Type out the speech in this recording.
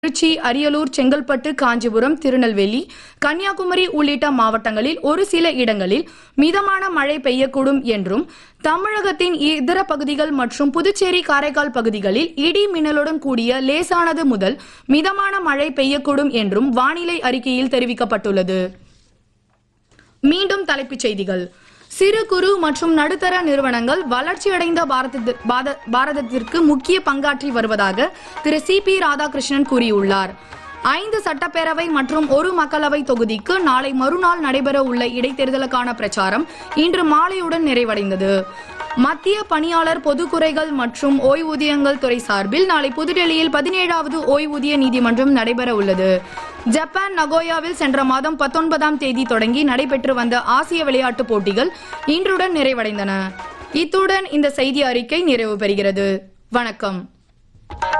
திருச்சி அரியலூர் செங்கல்பட்டு காஞ்சிபுரம் திருநெல்வேலி கன்னியாகுமரி உள்ளிட்ட மாவட்டங்களில் ஒரு சில இடங்களில் மிதமான மழை பெய்யக்கூடும் என்றும் தமிழகத்தின் இதர பகுதிகள் மற்றும் புதுச்சேரி காரைக்கால் பகுதிகளில் இடி மின்னலுடன் கூடிய லேசானது முதல் மிதமான மழை பெய்யக்கூடும் என்றும் வானிலை அறிக்கையில் தெரிவிக்கப்பட்டுள்ளது மீண்டும் தலைப்புச் செய்திகள் சிறு குறு மற்றும் நடுத்தர நிறுவனங்கள் வளர்ச்சியடைந்த பாரதத்தி- பாத- பாரதத்திற்கு முக்கிய பங்காற்றி வருவதாக திரு சி பி ராதாகிருஷ்ணன் கூறியுள்ளார் ஐந்து சட்டப்பேரவை மற்றும் ஒரு மக்களவை தொகுதிக்கு நாளை மறுநாள் நடைபெற உள்ள இடைத்தேர்தலுக்கான பிரச்சாரம் இன்று மாலையுடன் நிறைவடைந்தது மத்திய பணியாளர் பொதுக்குறைகள் மற்றும் ஓய்வூதியங்கள் துறை சார்பில் நாளை புதுடெல்லியில் பதினேழாவது ஓய்வூதிய நீதிமன்றம் நடைபெற உள்ளது ஜப்பான் நகோயாவில் சென்ற மாதம் பத்தொன்பதாம் தேதி தொடங்கி நடைபெற்று வந்த ஆசிய விளையாட்டுப் போட்டிகள் இன்றுடன் நிறைவடைந்தன இத்துடன் இந்த செய்தி அறிக்கை நிறைவு பெறுகிறது வணக்கம்